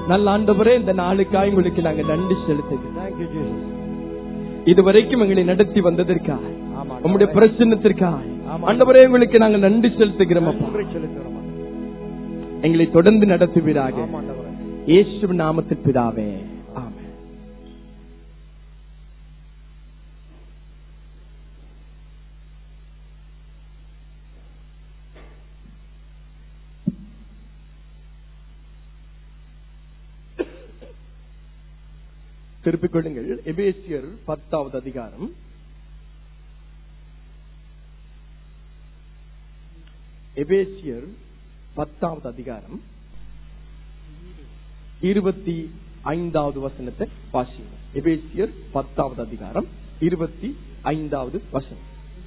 நல்ல ஆண்டவரே இந்த நாளுக்காய் உங்களுக்கு நாங்க நன்றி செலுத்துகிறோம் Thank you, Jesus. இதுவரைக்கும் எங்களை நடத்தி வந்ததற்காக ஆமா, உங்களுடைய பிரச்சனத்திற்காக ஆமா. ஆண்டவரே உங்களுக்கு நாங்க நன்றி செலுத்துகிறோம் அப்பா நன்றி செலுத்துகிறோம். எங்களை தொடர்ந்து நடத்துவீராக ஆமா, ஆண்டவரே. இயேசு நாமத்தில் பிதாவே ஆமென் திருப்பிக் கொள்ளுங்கள் எபேசியர் பத்தாவது அதிகாரம் எபேசியர் பத்தாவது அதிகாரம் இருபத்தி ஐந்தாவது வசனத்தை வாசிங்க எபேசியர் பத்தாவது அதிகாரம் இருபத்தி ஐந்தாவது வசனம்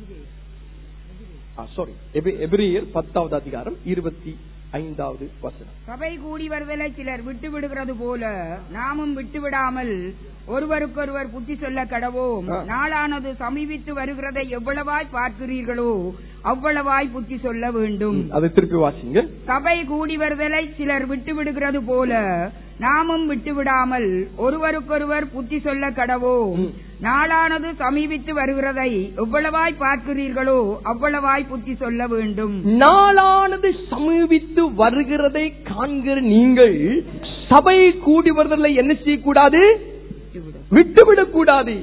சாரி எபிரியர் பத்தாவது அதிகாரம் இருபத்தி ஐந்தாவது வசனம் சபை கூடி வருதலை சிலர் விட்டு விடுகிறது போல நாமும் விட்டு விடாமல் ஒருவருக்கொருவர் புத்தி சொல்ல கடவோம் ஆ. நாளானது சமீபித்து வருகிறதை எவ்வளவாய் பார்க்கிறீர்களோ அவ்வளவாய் புத்தி சொல்ல வேண்டும் அதை திருப்பி வாசிங்க சபை கூடி வருதலை சிலர் விட்டு விடுகிறது போல நாமும் விட்டு விடாமல் ஒருவருக்கொருவர் புத்தி சொல்ல கடவோம் ம். நாளானது சமீபித்து வருகிறதை எவ்வளவாய் பார்க்கிறீர்களோ அவ்வளவாய் புத்தி சொல்ல வேண்டும் நாளானது சமீபித்து வருகிறதை காண்கிற நீங்கள் சபை கூடி வருதலை என்ன செய்யக்கூடாது விட்டுவிடக் கூடாது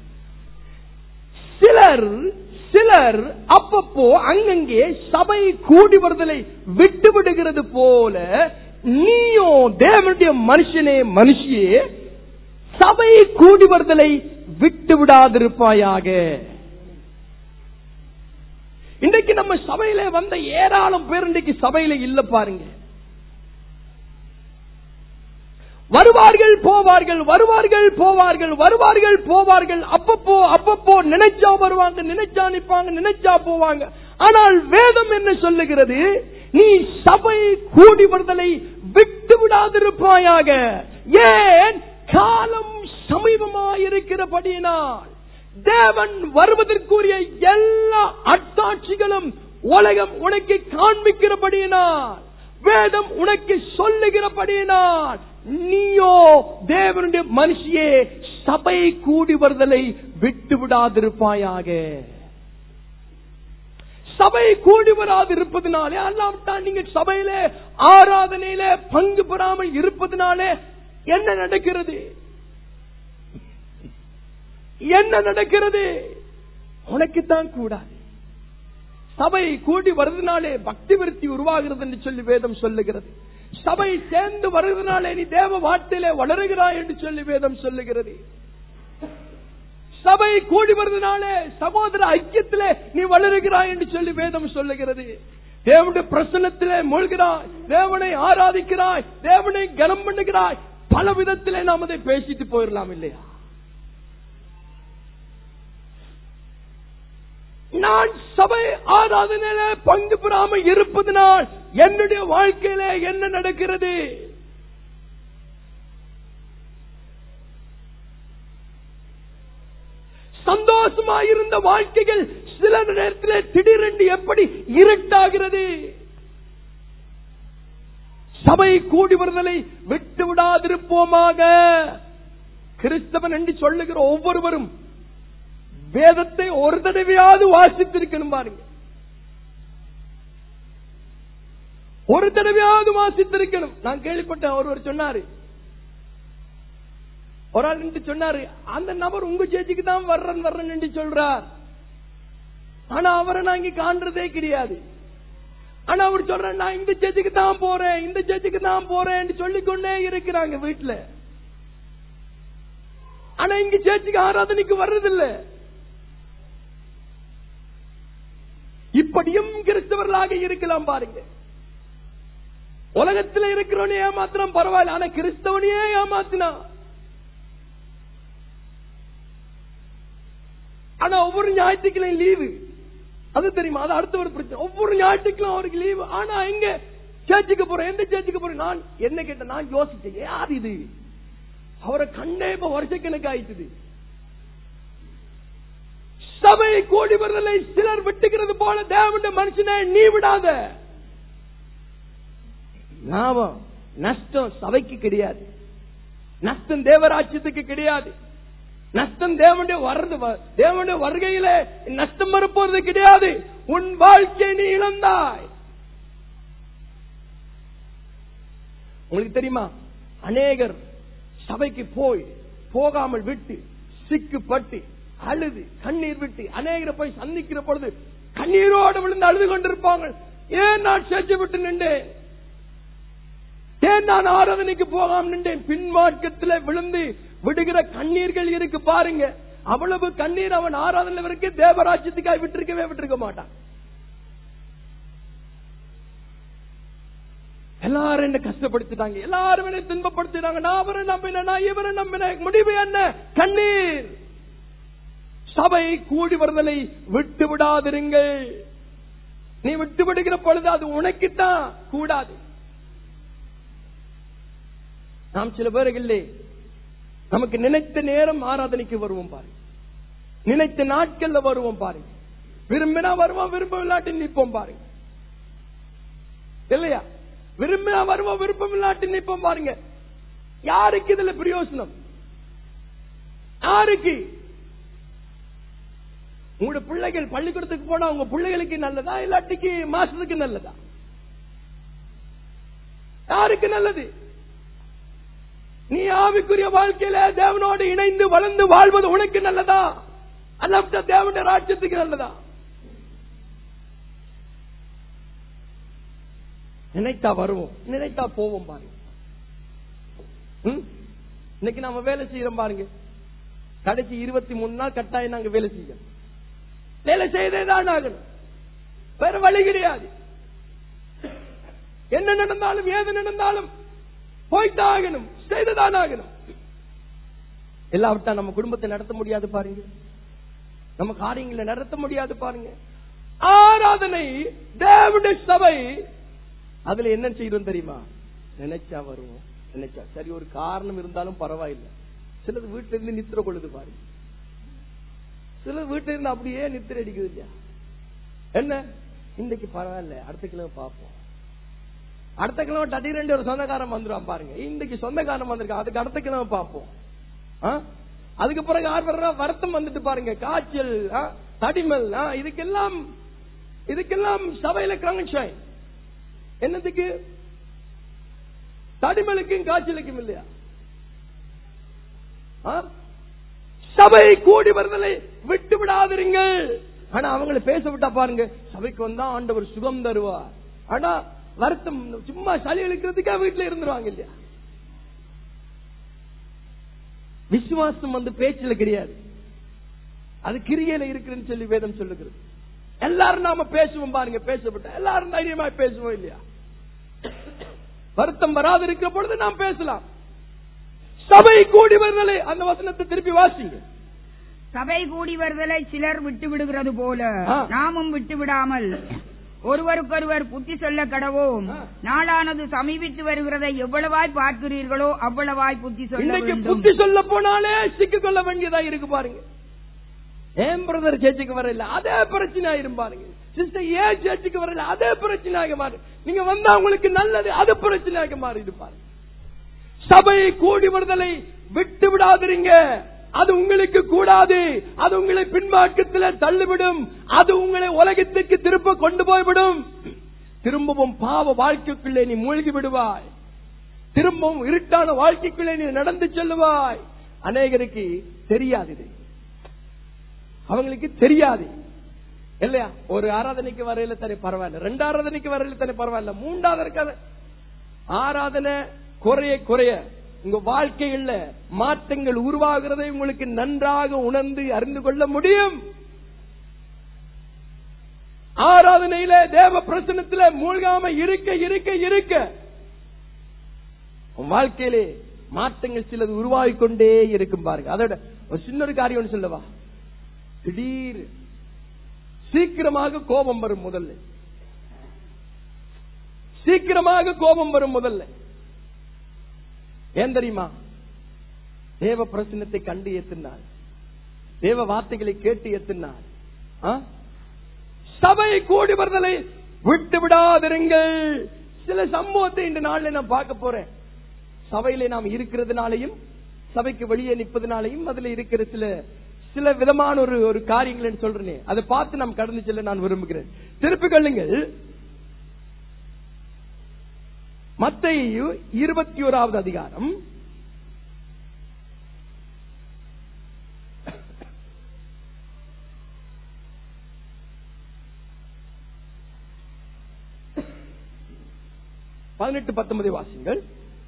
சிலர் சிலர் அப்பப்போ அங்கங்கே சபை கூடி வருதலை விட்டு விடுகிறது போல நீயோ தேவனுடைய மனுஷனே மனுஷியே சபை கூடி வருதலை விட்டு விடாதிருப்பாயாக இன்றைக்கு நம்ம சபையில வந்த ஏராளம் பேர் இன்றைக்கு சபையில இல்ல பாருங்க வருவார்கள் போவார்கள் வருவார்கள் போவார்கள் வருவார்கள் போவார்கள் அப்பப்போ அப்பப்போ நினைச்சா வருவாங்க நினைச்சா நிப்பாங்க நினைச்சா போவாங்க ஆனால் வேதம் என்ன சொல்லுகிறது நீ சபை கூடி வருதலை விட்டு விடாதிருப்பாயாக ஏன் காலம் சமீபமாயிருக்கிறபடியினால் தேவன் வருவதற்குரிய எல்லா அட்டாட்சிகளும் உலகம் உனக்கு காண்பிக்கிறபடியினால் வேதம் உனக்கு சொல்லுகிறபடியினால் நீயோ தேவனுடைய மனுஷியே சபை கூடி வருதலை விட்டு விடாதிருப்பாயாக சபை கூடி வராது இருப்பதனாலே அல்லாவிட்டால் நீங்க சபையில ஆராதனையில பங்கு பெறாமல் இருப்பதனாலே என்ன நடக்கிறது என்ன நடக்கிறது உனக்குத்தான் கூடாது சபை கூடி வருவதனாலே பக்தி விருத்தி உருவாகிறது என்று சொல்லி வேதம் சொல்லுகிறது சபை சேர்ந்து வருவதனாலே நீ தேவ வாட்டிலே வளருகிறாய் என்று சொல்லி வேதம் சொல்லுகிறது சபை கூடி வருவதனாலே சகோதர ஐக்கியத்திலே நீ வளருகிறாய் என்று சொல்லி வேதம் சொல்லுகிறது தேவனுடைய பிரசன்னத்திலே மூழ்கிறாய் தேவனை ஆராதிக்கிறாய் தேவனை கனம் பண்ணுகிறாய் பல விதத்திலே நாம் அதை பேசிட்டு போயிடலாம் இல்லையா நான் சபை ஆராதனையில பங்கு பெறாமல் இருப்பதனால் என்னுடைய வாழ்க்கையில என்ன நடக்கிறது சந்தோஷமா இருந்த வாழ்க்கைகள் சில நேரத்தில் திடீரென்று எப்படி இருட்டாகிறது சபை கூடி வருதலை விட்டு விடாதிருப்போமாக கிறிஸ்தவன் என்று சொல்லுகிற ஒவ்வொருவரும் வேதத்தை ஒரு தடவையாவது வாசித்திருக்கணும் பாருங்க ஒரு தடவையாவது வாசித்திருக்கணும் நான் கேள்விப்பட்டேன் ஒருவர் சொன்னாரு ஒரு ஆள் நின்று சொன்னாரு அந்த நபர் உங்க சேர்ச்சிக்கு தான் வர்றன் வர்றன் என்று சொல்றார் ஆனா அவரை நான் இங்க காண்றதே கிடையாது ஆனா அவர் சொல்றேன் நான் இந்த சேர்ச்சிக்கு தான் போறேன் இந்த சேர்ச்சிக்கு தான் போறேன் சொல்லிக்கொண்டே இருக்கிறாங்க வீட்டுல ஆனா இங்க சேர்ச்சிக்கு ஆராதனைக்கு வர்றதில்லை இப்படியும் கிறிஸ்தவர்களாக இருக்கலாம் பாருங்க உலகத்தில் இருக்கிறவனே ஏமாத்திரம் பரவாயில்ல ஆனா கிறிஸ்தவனையே ஏமாத்தினா ஆனா ஒவ்வொரு ஞாயிற்றுக்கிழமை லீவு அது தெரியுமா அது அடுத்த ஒரு பிரச்சனை ஒவ்வொரு ஞாயிற்றுக்கிழமை அவருக்கு லீவு ஆனா எங்க சேர்ச்சுக்கு போறேன் எந்த சேர்ச்சுக்கு போறேன் நான் என்ன கேட்டேன் நான் யோசிச்சேன் யார் இது அவரை கண்டே இப்ப வருஷக்கணக்கு ஆயிட்டுது சபை கூடி வருதலை சிலர் விட்டுகிறது போல தேவனுடைய மனுஷனை நீ விடாத லாபம் நஷ்டம் சபைக்கு கிடையாது நஷ்டம் தேவராட்சியத்துக்கு கிடையாது நஷ்டம் தேவனுடைய வர்றது தேவனுடைய வருகையில நஷ்டம் வரப்போறது கிடையாது உன் வாழ்க்கை நீ இழந்தாய் உங்களுக்கு தெரியுமா அநேகர் சபைக்கு போய் போகாமல் விட்டு சிக்குப்பட்டு அழுது கண்ணீர் விட்டு அநேகரை போய் சந்திக்கிற பொழுது கண்ணீரோடு விழுந்து அழுது கொண்டிருப்பாங்க ஏன் நான் சேர்த்து விட்டு நின்றேன் ஏன் நான் ஆராதனைக்கு போகாம நின்றேன் பின்மார்க்கத்தில் விழுந்து விடுகிற கண்ணீர்கள் இருக்கு பாருங்க அவ்வளவு கண்ணீர் அவன் ஆராதனை வரைக்கும் தேவராஜ்யத்துக்காக விட்டிருக்கவே விட்டிருக்க மாட்டான் எல்லாரும் என்ன கஷ்டப்படுத்திட்டாங்க எல்லாரும் என்ன துன்பப்படுத்தினாங்க நான் அவரை நம்பினேன் நான் இவரை நம்பினேன் முடிவு என்ன கண்ணீர் சபை கூடி வருதலை விட்டு விடாதிருங்கள் நீ விட்டு விடுகிற பொழுது அது உனக்குத்தான் கூடாது நாம் சில பேர்களே நமக்கு நினைத்த நேரம் ஆராதனைக்கு வருவோம் பாருங்க நினைத்த நாட்கள்ல வருவோம் பாருங்க விரும்பினா வருவோம் விரும்ப விளையாட்டு நிற்போம் பாருங்க இல்லையா விரும்பினா வருவோம் விருப்பம் இல்லாட்டி நிற்போம் பாருங்க யாருக்கு இதுல பிரயோசனம் யாருக்கு உங்களோட பிள்ளைகள் பள்ளிக்கூடத்துக்கு போனா உங்க பிள்ளைகளுக்கு நல்லதா இல்லாட்டிக்கு மாசத்துக்கு நல்லதா யாருக்கு நல்லது நீ ஆவிக்குரிய வாழ்க்கையில தேவனோடு இணைந்து வளர்ந்து வாழ்வது உனக்கு நல்லதா அல்ல தேவனுடைய ராஜ்யத்துக்கு நல்லதா நினைத்தா வருவோம் நினைத்தா போவோம் பாருங்க ம்? இன்னைக்கு நாம வேலை செய்யறோம் பாருங்க கடைசி இருபத்தி மூணு நாள் கட்டாயம் நாங்க வேலை செய்யணும் வேலை செய்தே தான் ஆகணும் வேற வழி கிடையாது என்ன நடந்தாலும் ஏது நடந்தாலும் போய்தான் ஆகணும் செய்துதான் ஆகணும் எல்லாவற்றா நம்ம குடும்பத்தை நடத்த முடியாது பாருங்க நம்ம காரியங்களை நடத்த முடியாது பாருங்க ஆராதனை தேவனுடைய சபை அதுல என்ன செய்யறோம் தெரியுமா நினைச்சா வருவோம் நினைச்சா சரி ஒரு காரணம் இருந்தாலும் பரவாயில்லை சிலது வீட்டுல இருந்து நித்திர கொள்ளுது பாருங்க சிலர் வீட்டுல இருந்து அப்படியே நித்திர அடிக்குது இல்லையா என்ன இன்னைக்கு பரவாயில்ல அடுத்த கிழமை பார்ப்போம் அடுத்த கிழமை டடி ரெண்டு ஒரு சொந்தக்காரன் வந்துருவான் பாருங்க இன்னைக்கு சொந்தக்காரன் வந்திருக்கான் அதுக்கு அடுத்த கிழமை பார்ப்போம் ஆ? அதுக்கு பிறகு யார் வர்றா வருத்தம் வந்துட்டு பாருங்க காய்ச்சல் ஆ? தடிமல் ஆ? இதுக்கெல்லாம் இதுக்கெல்லாம் சபையில கனெக்ஷன் என்னத்துக்கு தடிமலுக்கும் காய்ச்சலுக்கும் இல்லையா ஆ? சபை கூடி வருதலை விட்டு விடாதிருங்கள் ஆனா அவங்கள பேச விட்டா பாருங்க சபைக்கு வந்தா ஆண்டவர் சுகம் தருவார் ஆனா வருத்தம் சும்மா சளி இழுக்கிறதுக்கா வீட்டுல இருந்துருவாங்க இல்லையா விசுவாசம் வந்து பேச்சுல கிடையாது அது கிரியையில இருக்குன்னு சொல்லி வேதம் சொல்லுகிறது எல்லாரும் நாம பேசுவோம் பாருங்க பேசப்பட்ட எல்லாரும் தைரியமா பேசுவோம் இல்லையா வருத்தம் வராது இருக்கிற பொழுது நாம் பேசலாம் சபை கூடி வருதலை அந்த வசனத்தை திருப்பி வாசிங்க சபை கூடி வருதலை சிலர் விட்டு விடுகிறது போல ஆ. நாமும் விட்டு விடாமல் ஒருவருக்கொருவர் புத்தி சொல்ல கடவோம் ஆ. நாளானது சமீபித்து வருகிறதை எவ்வளவாய் பார்க்கிறீர்களோ அவ்வளவாய் புத்தி சொல்ல இன்னைக்கு வேண்டும் புத்தி சொல்ல போனாலே சிக்கிக் கொள்ள வேண்டியதா இருக்கு பாருங்க ஏன் பிரதர் சேர்ச்சுக்கு வரல அதே பிரச்சனை ஆயிரும் பாருங்க சிஸ்டர் ஏன் சேர்ச்சுக்கு வரல அதே பிரச்சனையாக மாறு நீங்க வந்தா உங்களுக்கு நல்லது அது பிரச்சனையாக மாறிடு பாருங்க சபை கூடி வருதலை விட்டு விடாதிருங்க அது உங்களுக்கு கூடாது அது உங்களை பின்மாக்கத்தில் தள்ளிவிடும் அது உங்களை உலகத்துக்கு திரும்ப கொண்டு போய்விடும் திரும்பவும் பாவ வாழ்க்கைக்குள்ளே நீ மூழ்கி விடுவாய் திரும்பவும் இருட்டான வாழ்க்கைக்குள்ளே நீ நடந்து செல்லுவாய் அநேகருக்கு தெரியாது இது அவங்களுக்கு தெரியாது இல்லையா ஒரு ஆராதனைக்கு வரையில தனி பரவாயில்ல ரெண்டு ஆராதனைக்கு வரையில தனி பரவாயில்ல மூன்றாவது இருக்காது ஆராதனை குறைய குறைய உங்க வாழ்க்கையில் மாற்றங்கள் உருவாகிறதை உங்களுக்கு நன்றாக உணர்ந்து அறிந்து கொள்ள முடியும் ஆராதனையில தேவ பிரசனத்துல மூழ்காம இருக்க இருக்க இருக்க உன் வாழ்க்கையிலே மாற்றங்கள் சிலது உருவாகிக் கொண்டே இருக்கும் பாருங்க அதோட ஒரு சின்ன ஒரு காரியம் ஒண்ணு சொல்லவா திடீர் சீக்கிரமாக கோபம் வரும் முதல்ல சீக்கிரமாக கோபம் வரும் முதல்ல ஏன் தெரியுமா தேவ பிரசனத்தை கண்டு ஏத்தினார் தேவ வார்த்தைகளை கேட்டு ஏத்தினார் ஆ? சபை கூடி வருதலை விட்டு விடாதிருங்கள் சில சம்பவத்தை இந்த நாள்ல நான் பார்க்க போறேன் சபையில நாம் இருக்கிறதுனாலையும் சபைக்கு வெளியே நிற்பதனாலையும் அதுல இருக்கிற சில சில விதமான ஒரு ஒரு காரியங்கள் சொல்றேனே அதை பார்த்து நாம் கடந்து செல்ல நான் விரும்புகிறேன் திருப்பி கொள்ளுங்கள் மத்தையு இருபத்தி ஓராவது அதிகாரம் பதினெட்டு பத்தொன்பது வாசிங்கள்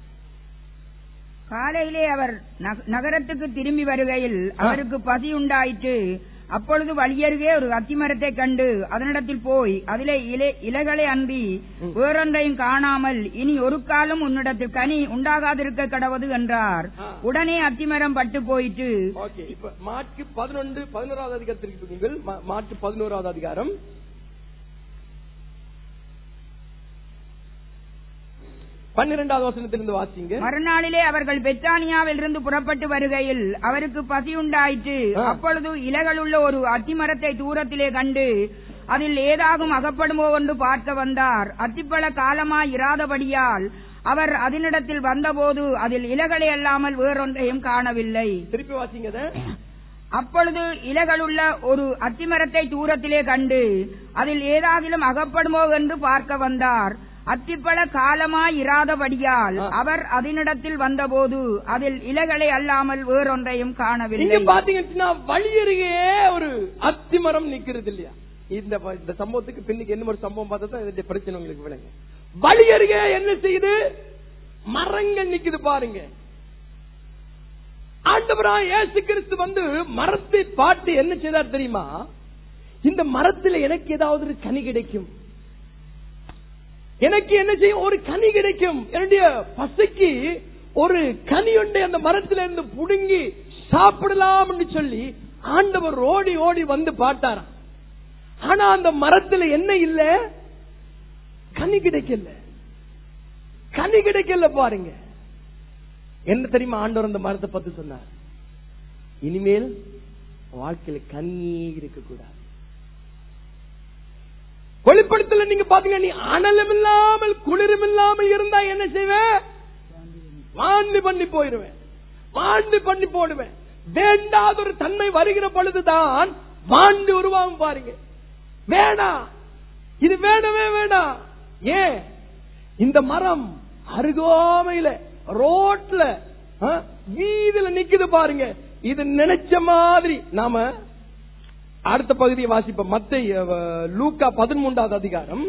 காலையிலே அவர் நக- நகரத்துக்கு திரும்பி வருகையில் அவருக்கு பசி உண்டாயிற்று அப்பொழுது வழியருகே ஒரு அத்திமரத்தை கண்டு அதனிடத்தில் போய் அதிலே இலை இலைகளை அன்றி ம். வேறொன்றையும் காணாமல் இனி ஒரு காலம் உன்னிடத்தில் கனி உண்டாகாதிருக்க கடவது என்றார் ஆ. உடனே அத்திமரம் பட்டு போயிற்று ஓகே இப்ப மார்க்கு பதினொன்று பதினோராவது அதிகாரத்திற்கு போங்கள். மா- மார்க்கு பதினோராவது அதிகாரம் பன்னிரெண்டாவது வசனத்திலிருந்து வாசிங்க மறுநாளிலே அவர்கள் பெத்தானியாவிலிருந்து புறப்பட்டு வருகையில் அவருக்கு பசி உண்டாயிற்று ஆ. அப்பொழுது இலைகளுள்ள ஒரு அத்திமரத்தை தூரத்திலே கண்டு அதில் ஏதாகும் அகப்படுமோ என்று பார்க்க வந்தார் அத்திப்பழ காலமாய் இராதபடியால் அவர் அதனிடத்தில் வந்தபோது அதில் இலைகளை அல்லாமல் வேறொன்றையும் காணவில்லை திருப்பி வாசிங்க அதை. அப்பொழுது இலைகளுள்ள ஒரு அத்திமரத்தை தூரத்திலே கண்டு அதில் ஏதாகிலும் அகப்படுமோ என்று பார்க்க வந்தார் அத்திப்பழ காலமாய் இராதபடியால் ஆ. அவர் அதனிடத்தில் வந்தபோது அதில் இலைகளை அல்லாமல் வேறொன்றையும் இங்க காணவில்லை பாத்தீங்கன்னா வழி அருகே ஒரு அத்திமரம் நிக்கிறது இல்லையா இந்த இந்த சம்பவத்துக்கு பின்னுக்கு என்ன ஒரு சம்பவம் பார்த்தா தான் இதனுடைய பிரச்சனை உங்களுக்கு விளங்க வழி அருகே என்ன செய்யுது மரங்கள் நிக்குது பாருங்க ஆண்டவரா இயேசு கிறிஸ்து வந்து மரத்தை பாட்டு என்ன செய்தார் தெரியுமா இந்த மரத்துல எனக்கு ஏதாவது ஒரு கனி கிடைக்கும் எனக்கு என்ன செய்யும் ஒரு கனி கிடைக்கும் என்னுடைய பசிக்கு ஒரு கனி உண்டு அந்த மரத்துல இருந்து புடுங்கி சாப்பிடலாம் சொல்லி ஆண்டவர் ஓடி ஓடி வந்து பாட்டாராம் ஆனா அந்த மரத்துல என்ன இல்ல கனி கிடைக்கல கனி கிடைக்கல பாருங்க என்ன தெரியுமா ஆண்டவர் அந்த மரத்தை பத்தி சொன்னார் இனிமேல் வாழ்க்கையில கனியே இருக்க கூடாது வெளிப்படுத்தல நீங்க பாத்தீங்க நீ அனலும் இல்லாமல் குளிரும் இல்லாமல் இருந்தா என்ன செய்வேன் வாண்டி பண்ணி போயிருவேன் வாண்டி பண்ணி போடுவேன் வேண்டாத ஒரு தன்மை வருகிற பொழுதுதான் வாண்டி உருவாகும் பாருங்க வேணாம் இது வேணவே வேணாம் ஏன் இந்த மரம் அருகாமையில ரோட்ல ஆ, வீதியில நிக்குது பாருங்க இது நினைச்ச மாதிரி நாம அடுத்த பகுதியை வாசிப்போம் மத்தை லூக்கா பதிமூன்றாவது அதிகாரம்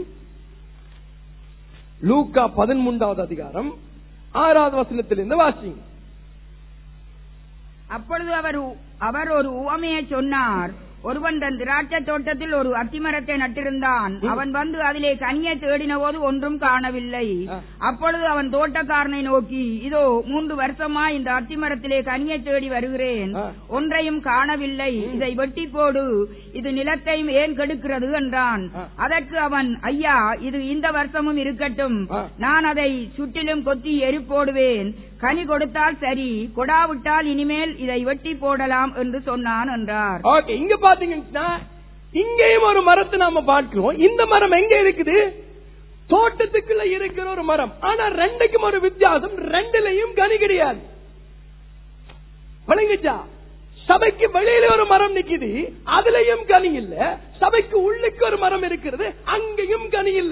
லூக்கா பதிமூன்றாவது அதிகாரம் ஆறாவது வசனத்திலிருந்து வாசிங்க அப்பொழுது அவர் அவர் ஒரு உவமையை சொன்னார் ஒருவன் தன் திராட்சை தோட்டத்தில் ஒரு அத்திமரத்தை நட்டிருந்தான் ம். அவன் வந்து அதிலே கனியை தேடின போது ஒன்றும் காணவில்லை ஆ. அப்பொழுது அவன் தோட்டக்காரனை நோக்கி இதோ மூன்று வருஷமா இந்த அத்திமரத்திலே கனியை தேடி வருகிறேன் ஆ. ஒன்றையும் காணவில்லை ம். இதை வெட்டி போடு இது நிலத்தையும் ஏன் கெடுக்கிறது என்றான் ஆ. அதற்கு அவன் ஐயா இது இந்த வருஷமும் இருக்கட்டும் ஆ. நான் அதை சுற்றிலும் கொத்தி எரி போடுவேன் கனி கொடுத்தால் சரி கொடாவிட்டால் இனிமேல் இதை வெட்டி போடலாம் என்று சொன்னான் என்றார் ஓகே இங்க பாத்தீங்கன்னா இங்கேயும் ஒரு மரத்தை நாம பார்க்கிறோம் இந்த மரம் எங்க இருக்குது தோட்டத்துக்குள்ள இருக்கிற ஒரு மரம் ஆனா ரெண்டுக்கும் ஒரு வித்தியாசம் ரெண்டுலயும் கனி கிடையாது விளங்குச்சா சபைக்கு வெளியில ஒரு மரம் நிக்குது அதுலயும் கனி இல்ல சபைக்கு உள்ளுக்கு ஒரு மரம் இருக்கிறது அங்கேயும் கனி இல்ல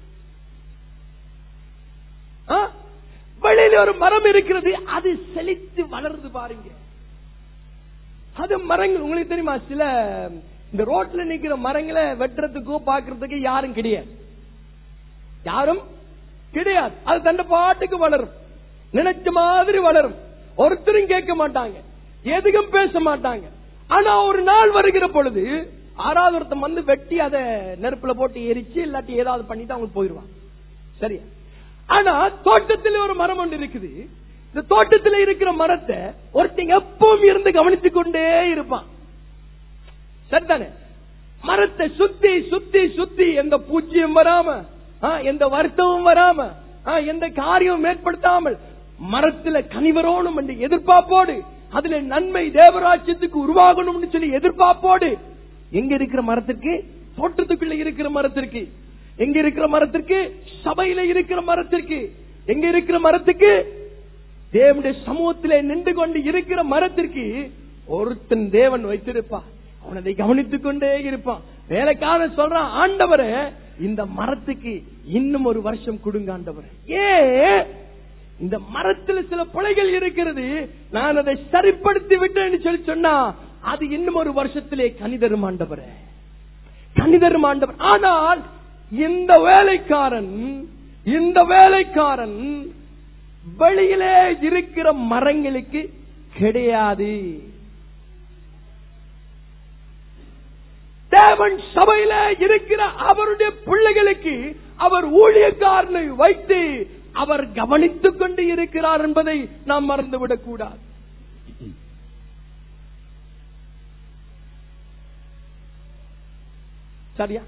ஆ? வெளியில ஒரு மரம் இருக்கிறது அது செழித்து வளருது பாருங்க அது மரங்கள் உங்களுக்கு தெரியுமா சில இந்த ரோட்ல நிக்கிற மரங்களை வெட்டுறதுக்கோ பாக்குறதுக்கு யாரும் கிடையாது யாரும் கிடையாது அது தண்ட பாட்டுக்கு வளரும் நினைச்ச மாதிரி வளரும் ஒருத்தரும் கேட்க மாட்டாங்க எதுக்கும் பேச மாட்டாங்க ஆனா ஒரு நாள் வருகிற பொழுது ஆறாவது ஒருத்தன் வந்து வெட்டி அதை நெருப்புல போட்டு எரிச்சு இல்லாட்டி ஏதாவது பண்ணிட்டு அவங்க போயிருவாங்க சரியா ஆனா தோட்டத்தில் ஒரு மரம் ஒன்று இருக்குது இந்த தோட்டத்தில் இருக்கிற மரத்தை ஒருத்தங்க எப்பவும் இருந்து கவனித்துக் கொண்டே இருப்பான் சரிதானே மரத்தை சுத்தி சுத்தி சுத்தி எந்த பூச்சியும் வராம ஆ, எந்த வருத்தமும் வராம ஆ, எந்த காரியமும் ஏற்படுத்தாமல் மரத்துல கனிவரோணும் என்று எதிர்பார்ப்போடு அதுல நன்மை தேவராஜ்யத்துக்கு உருவாகணும்னு சொல்லி எதிர்பார்ப்போடு எங்க இருக்கிற மரத்திற்கு தோட்டத்துக்குள்ள இருக்கிற மரத்திற்கு எங்க இருக்கிற மரத்திற்கு சபையில இருக்கிற மரத்திற்கு எங்க இருக்கிற மரத்துக்கு தேவனுடைய சமூகத்திலே நின்று கொண்டு இருக்கிற மரத்திற்கு ஒருத்தன் தேவன் வைத்திருப்பான் அவன் அதை கவனித்துக் கொண்டே இருப்பான் வேலைக்காரன் சொல்றான் ஆண்டவரே இந்த மரத்துக்கு இன்னும் ஒரு வருஷம் கொடுங்க ஆண்டவரே ஏ இந்த மரத்துல சில பிழைகள் இருக்கிறது நான் அதை சரிப்படுத்தி விட்டேன்னு சொல்லி சொன்னா அது இன்னும் ஒரு வருஷத்திலே கனிதரும் ஆண்டவரே கனிதரும் ஆண்டவர் ஆனால் இந்த வேலைக்காரன் இந்த வேலைக்காரன் வெளியிலே இருக்கிற மரங்களுக்கு கிடையாது தேவன் சபையில இருக்கிற அவருடைய பிள்ளைகளுக்கு அவர் ஊழியக்காரனை வைத்து அவர் கவனித்துக் கொண்டு இருக்கிறார் என்பதை நாம் மறந்துவிடக் கூடாது சரியா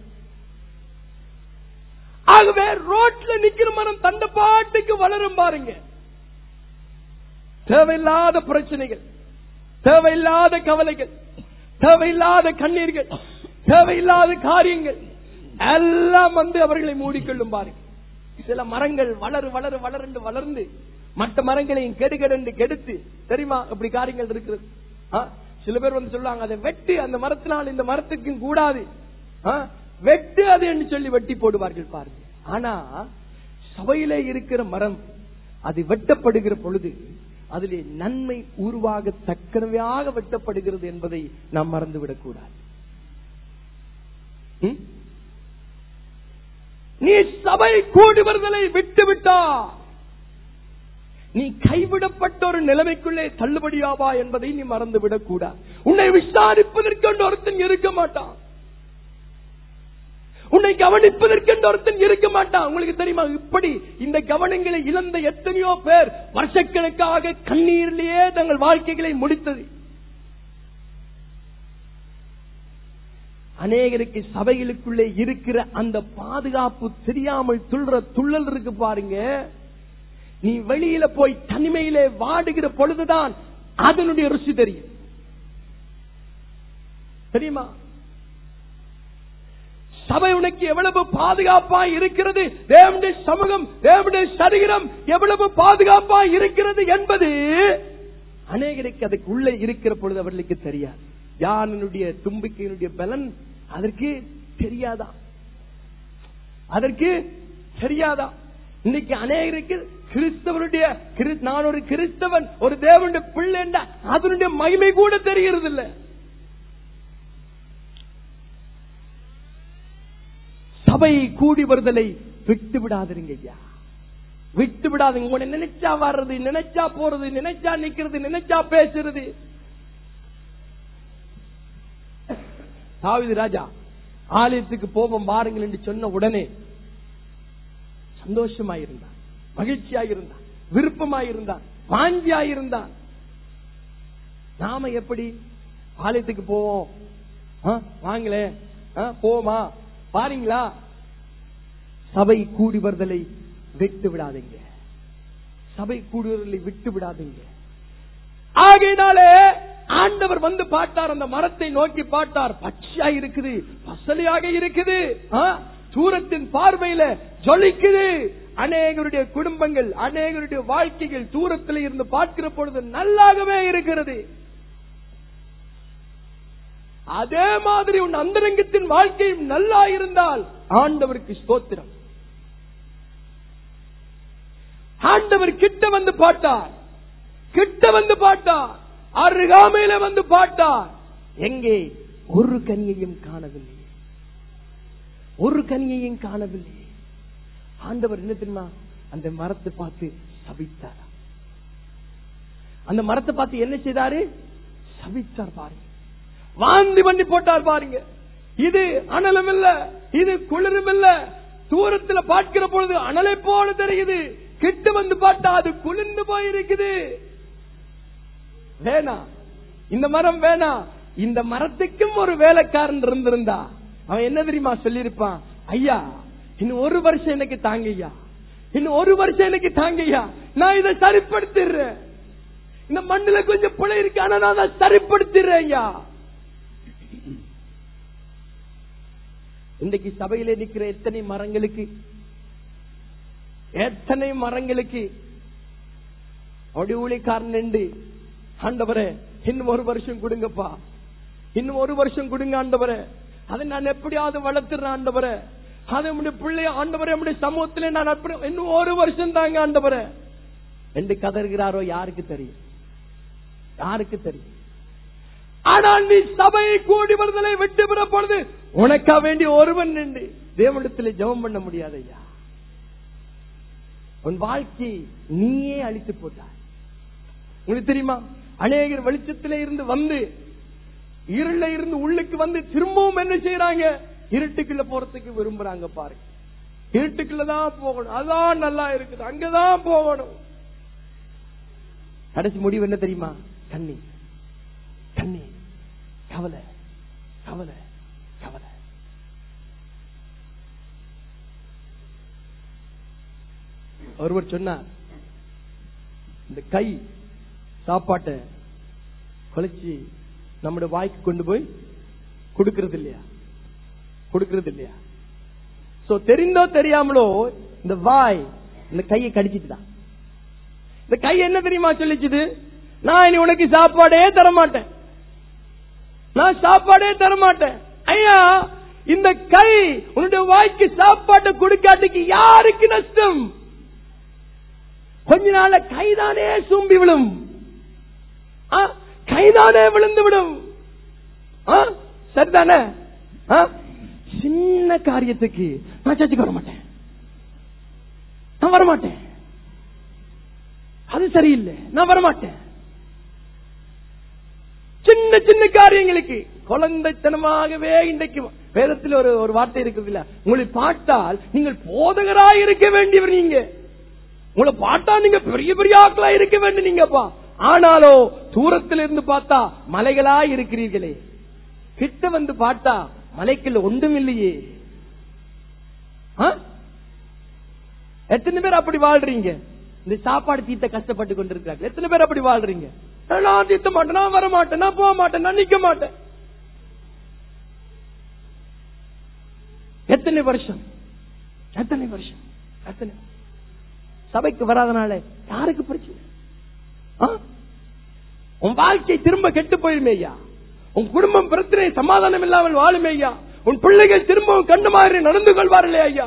ஆகவே ரோட்ல நிக்கிற மரம் தண்ட பாட்டுக்கு வளரும் பாருங்க தேவையில்லாத பிரச்சனைகள் தேவையில்லாத கவலைகள் தேவையில்லாத கண்ணீர்கள் தேவையில்லாத காரியங்கள் எல்லாம் வந்து அவர்களை மூடிக்கொள்ளும் பாருங்க சில மரங்கள் வளரு வளரு வளர்ந்து வளர்ந்து மற்ற மரங்களையும் கெடுகெடுந்து கெடுத்து தெரியுமா இப்படி காரியங்கள் இருக்கிறது ஆ? சில பேர் வந்து சொல்லுவாங்க அதை வெட்டி அந்த மரத்தினால் இந்த மரத்துக்கும் கூடாது ஆ? வெட்டு அது என்று சொல்லி வெட்டி போடுவார்கள் பாருங்க ஆனா சபையிலே இருக்கிற மரம் அது வெட்டப்படுகிற பொழுது அதிலே நன்மை உருவாக தக்கனவையாக வெட்டப்படுகிறது என்பதை நாம் மறந்துவிடக் கூடாது ம்? நீ சபை கூடி வருதலை விட்டு விட்டா நீ கைவிடப்பட்ட ஒரு நிலைமைக்குள்ளே தள்ளுபடியாவா என்பதை நீ மறந்துவிடக் கூடாது உன்னை விசாரிப்பதற்கு ஒருத்தன் இருக்க மாட்டான் உன்னை கவனிப்பதற்கு ஒருத்தன் இருக்க மாட்டான் உங்களுக்கு தெரியுமா இப்படி இந்த கவனங்களை இழந்த எத்தனையோ பேர் வருஷக்கணக்காக கண்ணீரிலேயே தங்கள் வாழ்க்கைகளை முடித்தது அநேகருக்கு சபைகளுக்குள்ளே இருக்கிற அந்த பாதுகாப்பு தெரியாமல் துள்ற துள்ளல் இருக்கு பாருங்க நீ வெளியில போய் தனிமையிலே வாடுகிற பொழுதுதான் அதனுடைய ருசி தெரியும் தெரியுமா சபை உனக்கு எவ்வளவு பாதுகாப்பா இருக்கிறது தேவனுடைய சமூகம் தேவனுடைய சரீரம் எவ்வளவு பாதுகாப்பா இருக்கிறது என்பது அநேகருக்கு அதுக்கு உள்ளே இருக்கிற பொழுது அவர்களுக்கு தெரியாது யானுடைய தும்பிக்கையினுடைய பலன் அதற்கு தெரியாதா அதற்கு தெரியாதா இன்னைக்கு அநேகருக்கு கிறிஸ்தவனுடைய கிறிஸ்- நான் ஒரு கிறிஸ்தவன் ஒரு தேவனுடைய பிள்ளை அதனுடைய மகிமை கூட தெரிகிறது இல்ல சபை கூடி வருதலை விட்டு விடாதீங்க ஐயா விட்டு விடாதீங்க உங்களை நினைச்சா வர்றது நினைச்சா போறது நினைச்சா நிக்கிறது நினைச்சா பேசுறது தாவீது ராஜா ஆலயத்துக்கு போவோம் வாருங்கள் என்று சொன்ன உடனே சந்தோஷமாயிருந்தான் மகிழ்ச்சியாயிருந்தான் விருப்பமாயிருந்தான் வாஞ்சியாயிருந்தான் நாம எப்படி ஆலயத்துக்கு போவோம் ஆ, வாங்களே ஆ, போமா பாருங்களா சபை கூடி வருதலை விட்டு விடாதீங்க சபை கூடி வருதலை விட்டு விடாதீங்க ஆகையினாலே ஆண்டவர் வந்து பார்த்தார் அந்த மரத்தை நோக்கி பார்த்தார் பச்சையா இருக்குது பசலியாக இருக்குது ஆ? தூரத்தின் பார்வையில ஜொலிக்குது அநேகருடைய குடும்பங்கள் அநேகருடைய வாழ்க்கைகள் தூரத்தில் இருந்து பார்க்கிற பொழுது நல்லாகவே இருக்கிறது அதே மாதிரி உன் அந்தரங்கத்தின் வாழ்க்கையும் நல்லா இருந்தால் ஆண்டவருக்கு ஸ்தோத்திரம் ஆண்டவர் கிட்ட வந்து பார்த்தார் கிட்ட வந்து பார்த்தார் அருகாமையில வந்து பார்த்தார் எங்கே ஒரு கனியையும் காணவில்லை ஒரு கனியையும் காணவில்லை ஆண்டவர் என்ன தெரியுமா அந்த மரத்தை பார்த்து சபித்தார் அந்த மரத்தை பார்த்து என்ன செய்தாரு சபித்தார் பாருங்க வாந்தி பண்ணி போட்டார் பாருங்க இது அனலும் இல்ல இது குளிரும் இல்ல தூரத்துல பார்க்கிற பொழுது அனலை போல தெரியுது கிட்ட வந்து பார்த்தா அது குளிர்ந்து போயிருக்குது வேணாம் இந்த மரம் வேணாம் இந்த மரத்துக்கும் ஒரு வேலைக்காரன் இருந்திருந்தா அவன் என்ன தெரியுமா சொல்லியிருப்பான் ஐயா இன்னும் ஒரு வருஷம் எனக்கு தாங்கய்யா இன்னும் ஒரு வருஷம் எனக்கு தாங்கய்யா நான் இதை சரிப்படுத்திடுறேன் இந்த மண்ணுல கொஞ்சம் பிழை இருக்கு ஆனா நான் அதை சரிப்படுத்திடுறேன் ஐயா இன்றைக்கு சபையிலே நிக்கிற எத்தனை மரங்களுக்கு எத்தனை மரங்களுக்கு அப்படி ஊழிக்காரன் நின்று ஆண்டவரே இன்னும் ஒரு வருஷம் கொடுங்கப்பா இன்னும் ஒரு வருஷம் கொடுங்க ஆண்டவரே அதை நான் எப்படியாவது வளர்த்துறேன் ஆண்டவரே அதை நம்முடைய பிள்ளைய ஆண்டவரே நம்முடைய சமூகத்திலே நான் அப்படி- இன்னும் ஒரு வருஷம் தாங்க ஆண்டவரே என்று கதறுகிறாரோ யாருக்கு தெரியும் யாருக்கு தெரியும் ஆனால் நீ சபையை கூடி வருதலை விட்டு பெற பொழுது உனக்கா வேண்டி ஒருவன் நின்று தேவனிடத்தில் ஜெபம் பண்ண முடியாது ஐயா உன் வாழ்க்கை நீயே அழித்து போட்டாய் உங்களுக்கு தெரியுமா அநேகர் வெளிச்சத்திலே இருந்து வந்து இருள இருந்து உள்ளுக்கு வந்து திரும்பவும் என்ன செய்யறாங்க இருட்டுக்குள்ள போறதுக்கு விரும்புறாங்க பாருங்க இருட்டுக்குள்ளதான் போகணும் அதான் நல்லா இருக்குது அங்கதான் போகணும் கடைசி முடிவு என்ன தெரியுமா கண்ணி கண்ணி கவலை கவலை கவலை ஒருவர் சொன்னார் இந்த கை சாப்பாட்டை குலைச்சி நம்முடைய வாய்க்கு கொண்டு போய் கொடுக்கிறது இல்லையா கொடுக்கிறது இல்லையா சோ தெரிந்தோ தெரியாமலோ இந்த வாய் இந்த கையை கடிச்சிட்டு தான் இந்த கை என்ன தெரியுமா சொல்லிச்சுது நான் இனி உனக்கு சாப்பாடே தர மாட்டேன் நான் சாப்பாடே தர மாட்டேன் ஐயா இந்த கை உன்னுடைய வாய்க்கு சாப்பாட்டை கொடுக்காட்டுக்கு யாருக்கு நஷ்டம் கொஞ்ச நாள்ல கைதானே சூம்பி விடும் ஆ, கைதானே விழுந்து விடும் ஆ, சரிதானே ஆ? சின்ன காரியத்துக்கு நான் சர்ச்சுக்கு வர மாட்டேன் நான் வர மாட்டேன் அது சரியில்லை நான் வர மாட்டேன் சின்ன சின்ன காரியங்களுக்கு குழந்தைத்தனமாகவே இன்றைக்கு வேதத்தில் ஒரு ஒரு வார்த்தை இருக்குது இல்ல உங்களை பார்த்தால் நீங்கள் போதகராய் இருக்க வேண்டியவர் நீங்க உங்களை பார்த்தா நீங்க பெரிய பெரிய ஆட்களா இருக்க வேண்டும் நீங்கப்பா ஆனாலோ தூரத்தில் இருந்து பார்த்தா மலைகளா இருக்கிறீர்களே கிட்ட வந்து பார்த்தா மலைக்குள்ள ஒன்றும் இல்லையே ஆ? எத்தனை பேர் அப்படி வாழ்றீங்க இந்த சாப்பாடு தீத்த கஷ்டப்பட்டு கொண்டிருக்காங்க எத்தனை பேர் அப்படி வாழ்றீங்க நான் தீர்த்த மாட்டேன் நான் வர மாட்டேன் நான் போக மாட்டேன் நான் நிக்க மாட்டேன் எத்தனை வருஷம் எத்தனை வருஷம் எத்தனை சபைக்கு வராதனால யாருக்கு பிரச்சனை ஆ? உன் வாழ்க்கை திரும்ப கெட்டு போயிருமே ஐயா உன் குடும்பம் பிரச்சனை சமாதானம் இல்லாமல் வாழுமே ஐயா உன் பிள்ளைகள் திரும்பவும் கண்டு மாதிரி நடந்து கொள்வார்களே ஐயா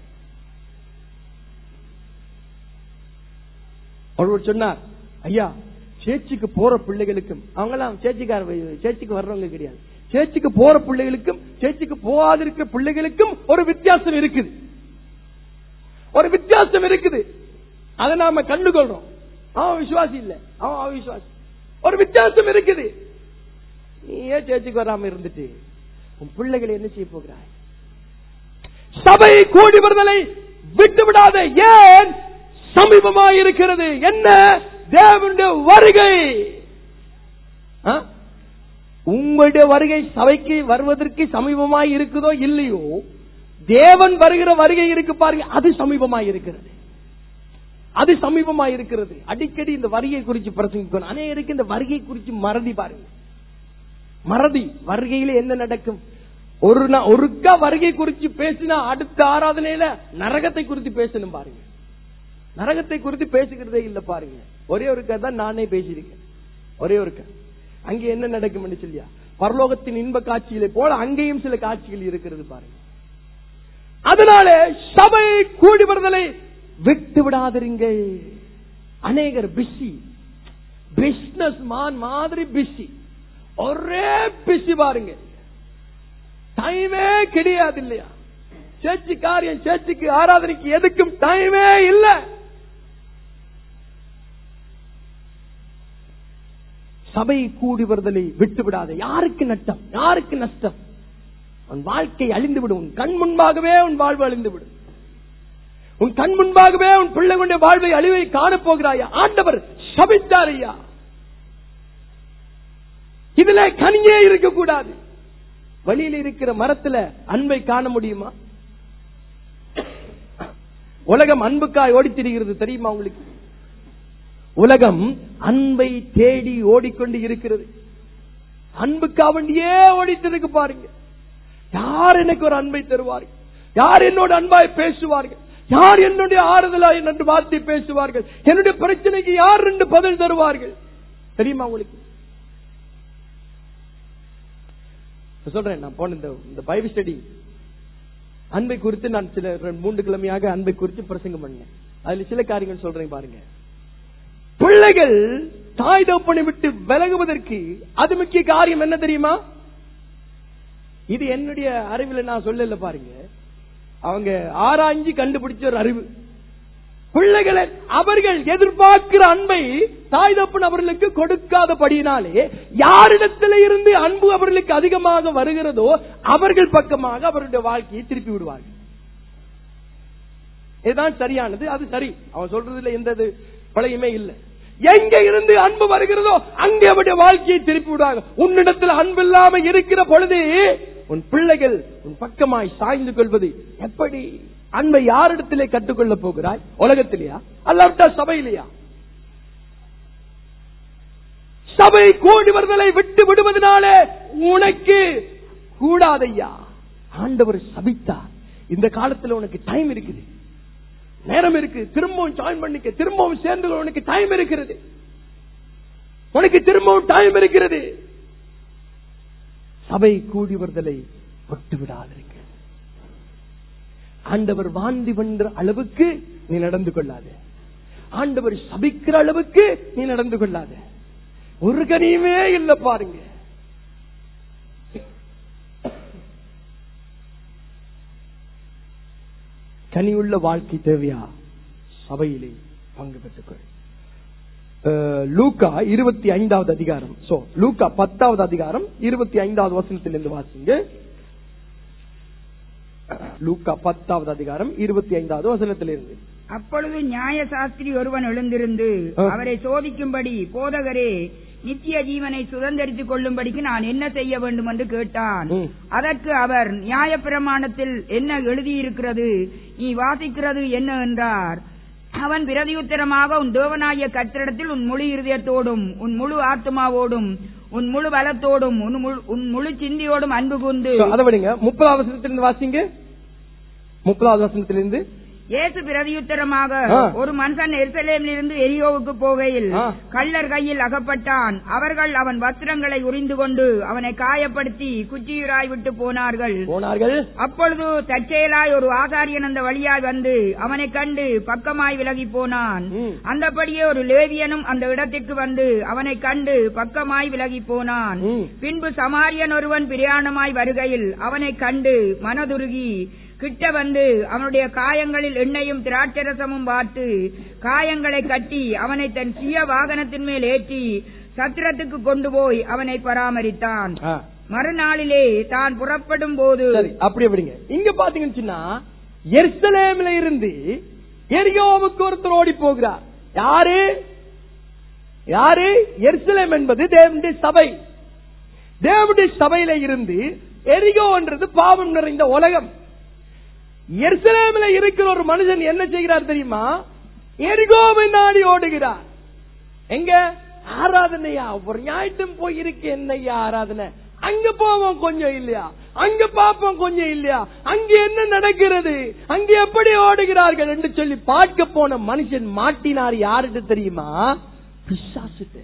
ஒருவர் சொன்னார் ஐயா சேச்சிக்கு போற பிள்ளைகளுக்கும் அவங்கெல்லாம் சேச்சிக்கார சேச்சிக்கு வர்றவங்க கிடையாது சேச்சிக்கு போற பிள்ளைகளுக்கும் சேச்சிக்கு போகாதிருக்கிற பிள்ளைகளுக்கும் ஒரு வித்தியாசம் இருக்குது ஒரு வித்தியாசம் இருக்குது அதை நாம கண்டுகொள்றோம் அவன் விசுவாசி இல்ல அவன் அவிசுவாசி ஒரு வித்தியாசம் இருக்குது நீ ஏன் சேர்ச்சுக்கு வராம இருந்துட்டு உன் பிள்ளைகளை என்ன செய்ய போகிறாய் சபை கூடி வருதலை விட்டு விடாத ஏன் சமீபமாய் இருக்கிறது என்ன தேவனுடைய வருகை ஆ? உங்களுடைய வருகை சபைக்கு வருவதற்கு சமீபமாய் இருக்குதோ இல்லையோ தேவன் வருகிற வருகை இருக்கு பாருங்க அது சமீபமாய் இருக்கிறது அது சமீபமாய் இருக்கிறது அடிக்கடி இந்த வருகை குறித்து பிரசங்கிக்கணும் அநேகருக்கு இந்த வருகை குறித்து மறதி பாருங்க மறதி வருகையில என்ன நடக்கும் ஒரு நா- ஒருக்கா வருகை குறித்து பேசினா அடுத்த ஆராதனையில நரகத்தை குறித்து பேசணும் பாருங்க நரகத்தை குறித்து பேசுகிறதே இல்ல பாருங்க ஒரே ஒருக்கா தான் நானே பேசியிருக்கேன் ஒரே ஒருக்கா அங்கே என்ன நடக்கும் சொல்லியா பரலோகத்தின் இன்ப காட்சிகளை போல அங்கேயும் சில காட்சிகள் இருக்கிறது பாருங்க அதனால சபை கூடி வருதலை விட்டு விடாதிருங்க அநேகர் பிஸி பிசினஸ் மான் மாதிரி பிஸி ஒரே பிஸி பாருங்க டைமே கிடையாது இல்லையா சேர்ச்சி காரியம் சேர்ச்சிக்கு ஆராதனைக்கு எதுக்கும் டைமே இல்ல சபை கூடி வருதலை விட்டு விடாத யாருக்கு நட்டம் யாருக்கு நஷ்டம் உன் வாழ்க்கை அழிந்து விடும் உன் கண் முன்பாகவே உன் வாழ்வு அழிந்து விடும் உன் கண் முன்பாகவே உன் பிள்ளைகளுடைய வாழ்வை அழிவை காணப் போகிறாயா ஆண்டவர் சபித்தார் ஐயா இதுல கனியே இருக்கக்கூடாது வழியில் இருக்கிற மரத்துல அன்பை காண முடியுமா உலகம் அன்புக்காய் ஓடித் திரிகிறது தெரியுமா உங்களுக்கு உலகம் அன்பை தேடி ஓடிக்கொண்டு இருக்கிறது அன்புக்கா வேண்டியே ஓடிட்டு இருக்கு பாருங்க யார் எனக்கு ஒரு அன்பை தருவார்கள் யார் என்னோட அன்பாய் பேசுவார்கள் யார் என்னுடைய ஆறுதலாய் என்று வார்த்தை பேசுவார்கள் என்னுடைய பிரச்சனைக்கு யார் ரெண்டு பதில் தருவார்கள் தெரியுமா உங்களுக்கு நான் சொல்றேன் நான் போன இந்த இந்த பைபிள் ஸ்டடி அன்பை குறித்து நான் சில ரெண்டு, மூன்று கிழமையாக அன்பை குறித்து பிரசங்கம் பண்ணேன் அதுல சில காரியங்கள் சொல்றேன் பாருங்க பிள்ளைகள் தாய் தப்பனை விட்டு விலகுவதற்கு அது முக்கிய காரியம் என்ன தெரியுமா இது என்னுடைய அறிவுல நான் சொல்லல பாருங்க அவங்க ஆராய்ஞ்சு கண்டுபிடிச்ச ஒரு அறிவு பிள்ளைகளை அவர்கள் எதிர்பார்க்கிற அன்பை தாய் தப்பன் அவர்களுக்கு கொடுக்காதபடியினாலே யாரிடத்தில இருந்து அன்பு அவர்களுக்கு அதிகமாக வருகிறதோ அவர்கள் பக்கமாக அவருடைய வாழ்க்கையை திருப்பி விடுவார்கள் இதுதான் சரியானது அது சரி அவன் சொல்றதுல எந்த இது பழையமே இல்லை எங்க இருந்து அன்பு வருகிறதோ அங்கே அவருடைய வாழ்க்கையை திருப்பி விடுவாங்க உன்னிடத்தில் அன்பு இல்லாம இருக்கிற பொழுது உன் பிள்ளைகள் உன் பக்கமாய் சாய்ந்து கொள்வது எப்படி அன்பை யாரிடத்திலே கற்றுக்கொள்ள போகிறாய் உலகத்திலேயா அல்லாவிட்டா சபையிலையா சபை கூடி வருதலை விட்டு விடுவதனாலே உனக்கு கூடாதையா ஆண்டவர் சபித்தார் இந்த காலத்துல உனக்கு டைம் இருக்குது நேரம் இருக்கு திரும்பவும் ஜாயின் பண்ணிக்க திரும்பவும் சேர்ந்து கொள்ள உனக்கு டைம் இருக்கிறது உனக்கு திரும்பவும் டைம் இருக்கிறது சபை கூடி வருதலை விட்டு விடாதீர்கள் ஆண்டவர் வாந்தி பண்ற அளவுக்கு நீ நடந்து கொள்ளாத ஆண்டவர் சபிக்கிற அளவுக்கு நீ நடந்து கொள்ளாத ஒரு கனியுமே இல்ல பாருங்க கனியுள்ள வாழ்க்கை தேவையா சபையிலே பங்கு பெற்றுக்கொள் அஹ், லூக்கா இருபத்தி ஐந்தாவது அதிகாரம் சோ லூக்கா பத்தாவது அதிகாரம் இருபத்தி ஐந்தாவது வசனத்திலிருந்து வாசிங்க லூக்கா பத்தாவது அதிகாரம் இருபத்தி ஐந்தாவது வசனத்திலிருந்து அப்பொழுது நியாய சாஸ்திரி ஒருவன் எழுந்திருந்து ஆ. அவரை சோதிக்கும்படி போதகரே நித்திய ஜீவனை சுதந்திரித்துக் கொள்ளும்படிக்கு நான் என்ன செய்ய வேண்டும் என்று கேட்டான் ம். அதற்கு அவர் நியாய பிரமாணத்தில் என்ன எழுதியிருக்கிறது நீ வாசிக்கிறது என்ன என்றார் அவன் பிரதியுத்தரமாக உன் தேவனாகிய கத்திரிடத்தில் உன் முழு இருதயத்தோடும் உன் முழு ஆத்மாவோடும் உன் முழு பலத்தோடும் உன் முழு- உன் முழு சிந்தியோடும் அன்பு கூர்ந்து So, அதை விடுங்க முப்பதாவது வசனத்திலிருந்து வாசிங்க முப்பதாவது வசனத்திலிருந்து இயேசு பிரதியுத்தரமாக ஆ. ஒரு மனுஷன் எருசலேமில் இருந்து எரியோவுக்கு போகையில் ஆ. கள்ளர் கையில் அகப்பட்டான் அவர்கள் அவன் வஸ்திரங்களை உரிந்து கொண்டு அவனை காயப்படுத்தி குச்சியுராய் விட்டு போனார்கள் போனார்கள் அப்பொழுது தற்செயலாய் ஒரு ஆசாரியன் அந்த வழியாய் வந்து அவனை கண்டு பக்கமாய் விலகி போனான் ம். அந்தபடியே ஒரு லேவியனும் அந்த இடத்திற்கு வந்து அவனை கண்டு பக்கமாய் விலகி போனான் ம். பின்பு சமாரியன் ஒருவன் பிரயாணமாய் வருகையில் அவனை கண்டு மனதுருகி கிட்ட வந்து அவனுடைய காயங்களில் எண்ணெயும் திராட்சரசமும் பார்த்து காயங்களை கட்டி அவனை தன் சுய வாகனத்தின் மேல் ஏற்றி சத்திரத்துக்கு கொண்டு போய் அவனை பராமரித்தான் ஆ, மறுநாளிலே தான் புறப்படும் போது சரி அப்படியே விடுங்க இங்க பாத்தீங்கன்னு சொன்னா எருசலேமில இருந்து எரியோவுக்கு ஒருத்தர் ஓடி போகிறார் யாரு யாரு எருசலேம் என்பது தேவனுடைய சபை தேவனுடைய சபையில இருந்து எரிகோன்றது பாவம் நிறைந்த உலகம் எருசலேமில் இருக்கிற ஒரு மனுஷன் என்ன செய்கிறார் தெரியுமா எரிகோவை நாடி ஓடுகிறார் எங்க ஆராதனையா ஒரு ஞாயிற்றும் போய் இருக்கு என்னையா ஆராதனை அங்க போவோம் கொஞ்சம் இல்லையா அங்க பாப்போம் கொஞ்சம் இல்லையா அங்க என்ன நடக்கிறது அங்க எப்படி ஓடுகிறார்கள் என்று சொல்லி பார்க்க போன மனுஷன் மாட்டினார் யாருட்டு தெரியுமா பிசாசுட்டு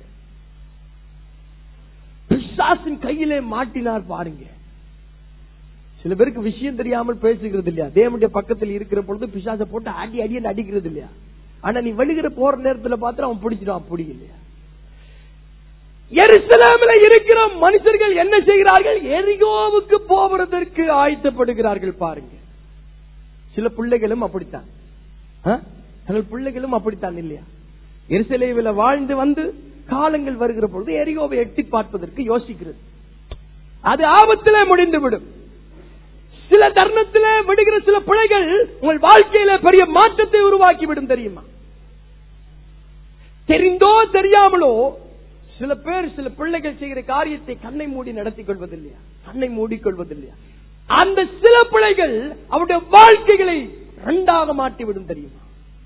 பிசாசின் கையிலே மாட்டினார் பாருங்க சில பேருக்கு விஷயம் தெரியாமல் பேசுகிறது இல்லையா தேவனுடைய பக்கத்தில் இருக்கிற பொழுது பிசாசை போட்டு அடி அடி அடிக்கிறது இல்லையா ஆனா நீ வெளிகிற போற நேரத்துல பார்த்து அவன் பிடிச்சிடான் பிடிக்கலையா எருசலேமில் இருக்கிற மனுஷர்கள் என்ன செய்கிறார்கள் எரிகோவுக்கு போவதற்கு ஆயத்தப்படுகிறார்கள் பாருங்க சில பிள்ளைகளும் அப்படித்தான் ஆ? சில பிள்ளைகளும் அப்படித்தான் இல்லையா எருசலேமில் வாழ்ந்து வந்து காலங்கள் வருகிற பொழுது எரிகோவை எட்டி பார்ப்பதற்கு யோசிக்கிறது அது ஆபத்திலே முடிந்துவிடும் சில தருணத்திலே விடுகிற சில பிழைகள் உங்கள் வாழ்க்கையில பெரிய மாற்றத்தை உருவாக்கிவிடும் தெரியுமா தெரிந்தோ தெரியாமலோ சில பேர் சில பிள்ளைகள் செய்கிற காரியத்தை கண்ணை மூடி நடத்திக் கொள்வதில்லையா கண்ணை மூடிக்கொள்வதில்லையா அந்த சில பிள்ளைகள் அவருடைய வாழ்க்கைகளை ரெண்டாக மாட்டிவிடும் தெரியுமா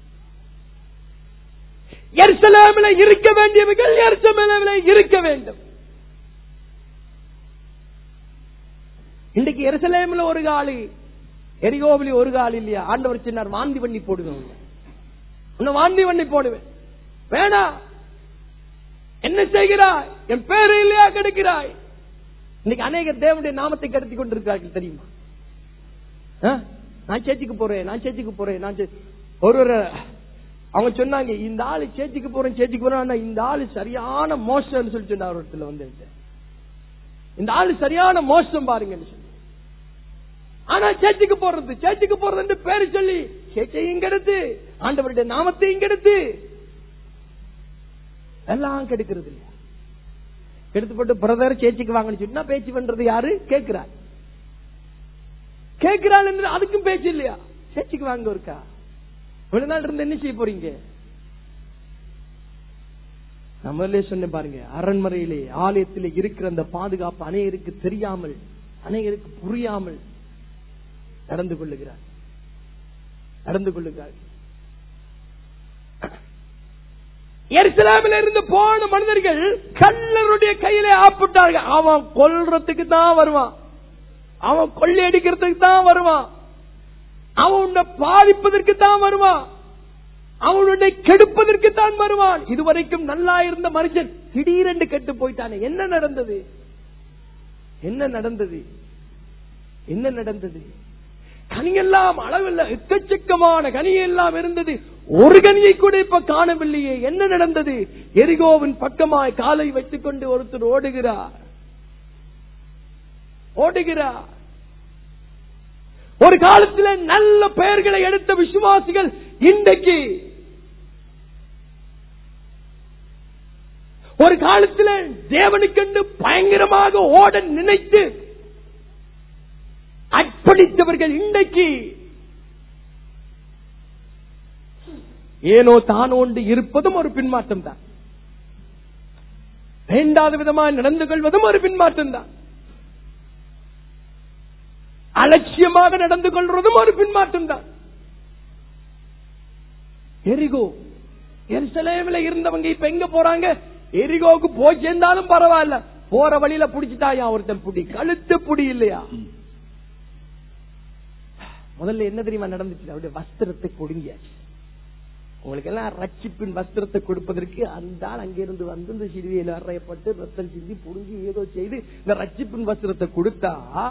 எருசலேமில் இருக்க வேண்டியவர்கள் எருசலேமில் இருக்க வேண்டும் இன்னைக்கு எருசலேம்ல ஒரு காலி எரிகோவிலி ஒரு கால் இல்லையா ஆண்டவர் சொன்னார் வாந்தி பண்ணி போடுவேன் உன்னை. உன்னை வாந்தி பண்ணி போடுவேன் வேணாம் என்ன செய்கிறாய் என் பேரு இல்லையா கெடுக்கிறாய் இன்னைக்கு அநேக தேவனுடைய நாமத்தை கடத்தி கொண்டிருக்கிறார்கள் தெரியுமா ஆ? நான் சேச்சிக்கு போறேன் நான் சேச்சிக்கு போறேன் நான் சே- ஒரு ஒரு அவங்க சொன்னாங்க இந்த ஆளு சேச்சிக்கு போறேன் சேச்சிக்கு போறேன் ஆனா இந்த ஆளு சரியான மோசம்னு சொல்லி சொன்னார் ஒரு இடத்துல வந்து என்கிட்ட. இந்த ஆளு சரியான மோசம் பாருங்கன்னு சொல்லி ஆனா சேச்சிக்கு போறது சேச்சிக்கு போறது பேரு சொல்லி சேச்சை இங்க எடுத்து ஆண்டவருடைய நாமத்தை இங்க எடுத்து எல்லாம் கெடுக்கிறது இல்ல எடுத்து போட்டு பிரதர் சேச்சிக்கு வாங்கன்னு சொன்னா பேச்சு பண்றது யாரு கேட்கிறார் கேட்கிறாள் என்று அதுக்கும் பேச்சு இல்லையா சேச்சிக்கு வாங்க இருக்கா ஒரு நாள் இருந்து என்ன செய்ய போறீங்க நம்மளே சொன்ன பாருங்க அரண்மனையிலே ஆலயத்திலே இருக்கிற அந்த பாதுகாப்பு அநேகருக்கு தெரியாமல் அநேகருக்கு புரியாமல் நடந்து கொள்ளுகிறார் நடந்து கொள்ளுகிறார் எருசலேமில் இருந்து போன மனிதர்கள் கல்லருடைய கையிலே ஆப்பிட்டார்கள் அவன் கொல்றதுக்கு தான் வருவான் அவன் கொள்ளையடிக்கிறதுக்கு தான் வருவான் அவன் உன்னை பாதிப்பதற்கு தான் வருவான் அவனுடைய கெடுப்பதற்கு தான் வருவான் இதுவரைக்கும் நல்லா இருந்த மனுஷன் திடீரென்று கெட்டு போயிட்டானே என்ன நடந்தது என்ன நடந்தது என்ன நடந்தது கனியெல்லாம் அளவில்ல எக்கச்சக்கமான கனி எல்லாம் இருந்தது ஒரு கனியை கூட இப்ப காணவில்லையே என்ன நடந்தது எரிகோவின் பக்கமாய் காலை வைத்துக் கொண்டு ஒருத்தர் ஓடுகிறார் ஓடுகிறார் ஒரு காலத்தில் நல்ல பெயர்களை எடுத்த விசுவாசிகள் இன்றைக்கு ஒரு காலத்தில் தேவனுக்கென்று பயங்கரமாக ஓட நினைத்து அர்ப்பணித்தவர்கள் இன்றைக்கு ஏனோ தானோண்டு இருப்பதும் ஒரு பின்மாற்றம் தான் வேண்டாத விதமாக நடந்து கொள்வதும் ஒரு பின்மாற்றம் தான் அலட்சியமாக நடந்து கொள்வதும் ஒரு பின்மாற்றம் தான் எரிகோ எருசலேமில் இருந்தவங்க இப்ப எங்க போறாங்க எரிகோவுக்கு போய் சேர்ந்தாலும் பரவாயில்ல போற வழியில புடிச்சுட்டாயா ஒருத்தன் புடி கழுத்து புடி இல்லையா முதல்ல என்ன தெரியுமா நடந்துச்சு அவருடைய வஸ்திரத்தை கொடுங்கியாச்சு உங்களுக்கு எல்லாம் ரட்சிப்பின் வஸ்திரத்தை கொடுப்பதற்கு அந்த ஆள் அங்கிருந்து வந்து இந்த சிறுவையில் அறையப்பட்டு ரத்தம் சிந்தி புடுங்கி ஏதோ செய்து இந்த ரட்சிப்பின் வஸ்திரத்தை கொடுத்தா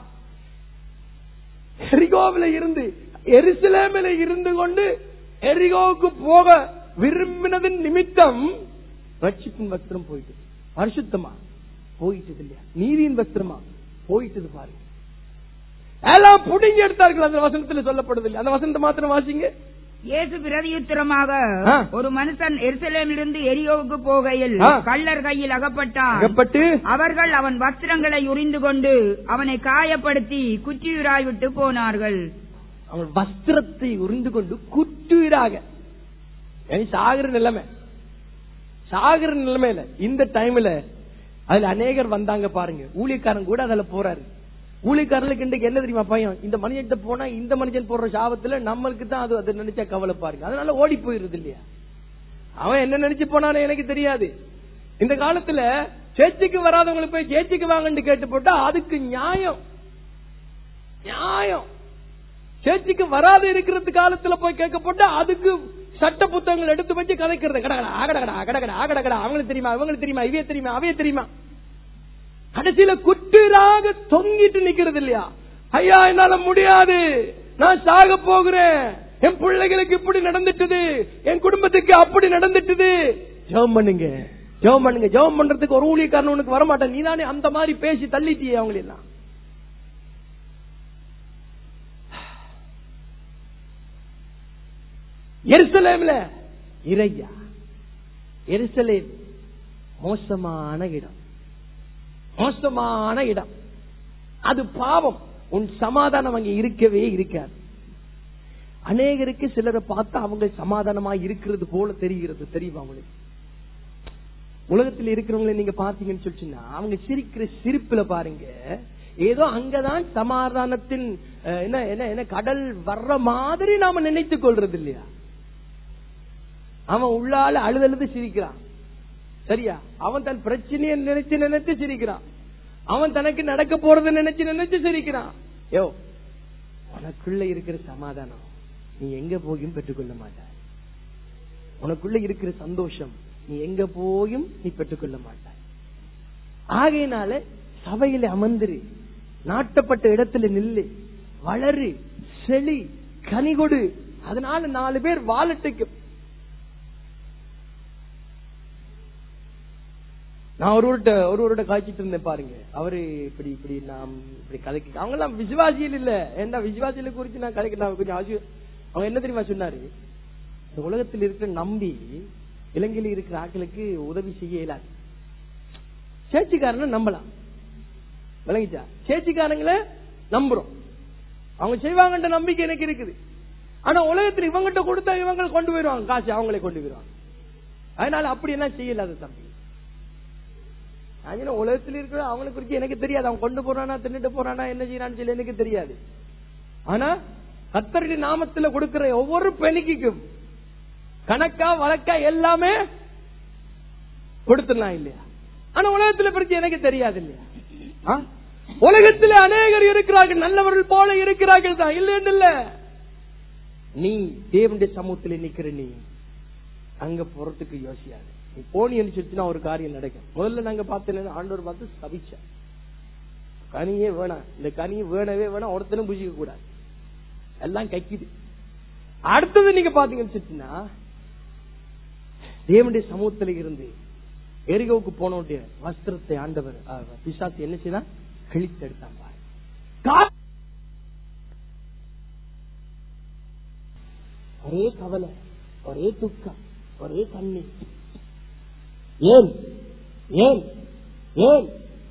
எரிகோவில இருந்து எருசலேமில இருந்து கொண்டு எரிகோவுக்கு போக விரும்பினதின் நிமித்தம் ரட்சிப்பின் வஸ்திரம் போயிட்டு பரிசுத்தமா போயிட்டது இல்லையா நீதியின் வஸ்திரமா போயிட்டது பாருங்க எல்லாம் புடுங்கி எடுத்தார்கள் அந்த வசனத்தில் சொல்லப்படுது அந்த வசனத்தை மாத்திரம் வாசிங்க இயேசு பிரதியுத்தரமாக ஆ. ஒரு மனுஷன் எருசலேமிலிருந்து எரியோவுக்கு போகையில் ஆ. கள்ளர் கையில் அகப்பட்டான் அகப்பட்டு அவர்கள் அவன் வஸ்திரங்களை உரிந்து கொண்டு அவனை காயப்படுத்தி குச்சியுராய் விட்டு போனார்கள் அவன் வஸ்திரத்தை உறிந்து கொண்டு குட்டுயிராக ஏன் சாகிற நிலைமை சாகிற நிலைமையில இந்த டைம்ல அதுல அநேகர் வந்தாங்க பாருங்க ஊழியக்காரன் கூட அதுல போறாரு ஊழியக்காரர்களுக்கு இன்றைக்கு என்ன தெரியுமா பையன் இந்த மனுஷன் போனா இந்த மனுஷன் போடுற சாபத்துல நம்மளுக்கு தான் அது அதை நினைச்சா கவலை பாருங்க அதனால ஓடி போயிருது இல்லையா அவன் என்ன நினைச்சு போனானே எனக்கு தெரியாது இந்த காலத்துல சேச்சிக்கு வராதவங்களுக்கு போய் சேச்சிக்கு வாங்கன்னு கேட்டு போட்டா அதுக்கு நியாயம் நியாயம் சேர்ச்சிக்கு வராது இருக்கிறது காலத்துல போய் கேட்கப்பட்டா அதுக்கு சட்ட புத்தகங்கள் எடுத்து வச்சு கதைக்கிறது கடகடா ஆகடகடா கடகடா ஆகடகடா அவங்களுக்கு தெரியுமா இவங்களுக்கு தெரியுமா இவைய தெரியுமா அவைய தெரியுமா கடைசியில குட்டிராக தொங்கிட்டு நிக்கிறது இல்லையா ஐயா என்னால முடியாது நான் சாக போகிறேன் என் பிள்ளைகளுக்கு இப்படி நடந்துட்டுது என் குடும்பத்துக்கு அப்படி நடந்துட்டுது ஜெபம் பண்ணுங்க ஜெபம் பண்ணுங்க ஜெபம் பண்றதுக்கு ஒரு ஊழியக்காரன் உனக்கு வரமாட்டேன் நீதானே அந்த மாதிரி பேசி தள்ளிட்டியே அவங்களெல்லாம் எருசலேம்ல இறையா எருசலேம் மோசமான இடம் மோசமான இடம் அது பாவம் உன் சமாதானம் அங்க இருக்கவே இருக்காது அநேகருக்கு சிலரை பார்த்தா அவங்க சமாதானமா இருக்கிறது போல தெரிகிறது தெரியுமா அவங்களுக்கு உலகத்தில் இருக்கிறவங்களை நீங்க பாத்தீங்கன்னு சொல்லிச்சுன்னா அவங்க சிரிக்கிற சிரிப்புல பாருங்க ஏதோ அங்கதான் சமாதானத்தின் அஹ், என்ன என்ன என்ன கடல் வர்ற மாதிரி நாம நினைத்துக் கொள்றது இல்லையா அவன் உள்ளால அழுதழுது சிரிக்கிறான் சரியா அவன் தன் பிரச்சனையை நினைச்சு நினைத்து சிரிக்கிறான் அவன் தனக்கு நடக்க போறதை நினைச்சு நினைச்சு சிரிக்கிறான் யோ உனக்குள்ள இருக்கிற சமாதானம் நீ எங்க போயும் பெற்றுக்கொள்ள மாட்டாய் உனக்குள்ள இருக்கிற சந்தோஷம் நீ எங்க போயும் நீ பெற்றுக்கொள்ள மாட்டாய் ஆகையினால சபையில அமர்ந்துரு நாட்டப்பட்ட இடத்துல நில்லு வளரு செழி கனி கொடு அதனால நாலு பேர் வாலட்டுக்கு நான் ஒருவர்கிட்ட ஒருவரோட காய்ச்சிட்டு இருந்தேன் பாருங்க அவரு இப்படி இப்படி நாம் இப்படி கதைக்கு அவங்க எல்லாம் விசுவாசியில் இல்ல ஏன்னா விசுவாசியில குறிச்சு நான் கதைக்க நான் கொஞ்சம் ஆசை அவங்க என்ன தெரியுமா சொன்னாரு இந்த உலகத்தில் இருக்கிற நம்பி இலங்கையில் இருக்கிற ஆட்களுக்கு உதவி செய்ய இயலாது சேச்சிக்காரனை நம்பலாம் விளங்கிச்சா சேச்சிக்காரங்களை நம்புறோம் அவங்க செய்வாங்கன்ற நம்பிக்கை எனக்கு இருக்குது ஆனா உலகத்தில் இவங்கிட்ட கொடுத்தா இவங்க கொண்டு போயிருவாங்க காசு அவங்களே கொண்டு போயிருவாங்க அதனால அப்படி எல்லாம் செய்யலாத தம்பி அதனால உலகத்தில் இருக்கிற அவங்களை குறித்து எனக்கு தெரியாது அவன் கொண்டு போறானா தின்னுட்டு போறானா என்ன செய்யறான்னு சொல்லி எனக்கு தெரியாது ஆனா கத்தருடைய நாமத்துல கொடுக்கிற ஒவ்வொரு பெணிக்கும் கணக்கா வழக்கா எல்லாமே கொடுத்துடலாம் இல்லையா ஆனா உலகத்துல பற்றி எனக்கு தெரியாது இல்லையா ஆ? உலகத்துல அநேகர் இருக்கிறார்கள் நல்லவர்கள் போல இருக்கிறார்கள் தான் இல்லைன்னு இல்ல நீ தேவனுடைய சமூகத்துல நிக்கிற நீ அங்க போறதுக்கு யோசியாது நீ போனி சொல்லிச்சுன்னா ஒரு காரியம் நடக்கும் முதல்ல நாங்க பார்த்தேன் ஆண்டவர் பார்த்து சபிச்சேன் கனியே வேணாம் இந்த கனியை வேணவே வேணாம் ஒருத்தனும் புஜிக்க கூடாது எல்லாம் கைக்குது அடுத்தது நீங்க பாத்தீங்கன்னு சொல்லிச்சுன்னா தேவனுடைய சமூகத்துல இருந்து எரிகோவுக்கு போனோடைய வஸ்திரத்தை ஆண்டவர் அஹ், பிசாசு என்ன செய்தான் கிழித்து எடுத்தான் பாரு. கா- ஒரே கவலை ஒரே துக்கம் ஒரே கண்ணீர் ஏன் ஏன் ஏன்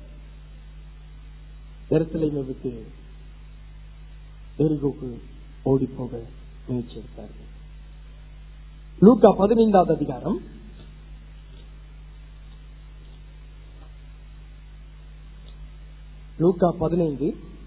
எருசலேமை விட்டு எரிகோக்கு ஓடி போக முயற்சி எடுத்தார்கள் லூக்கா பதினைந்தாவது அதிகாரம் லூக்கா பதினைந்து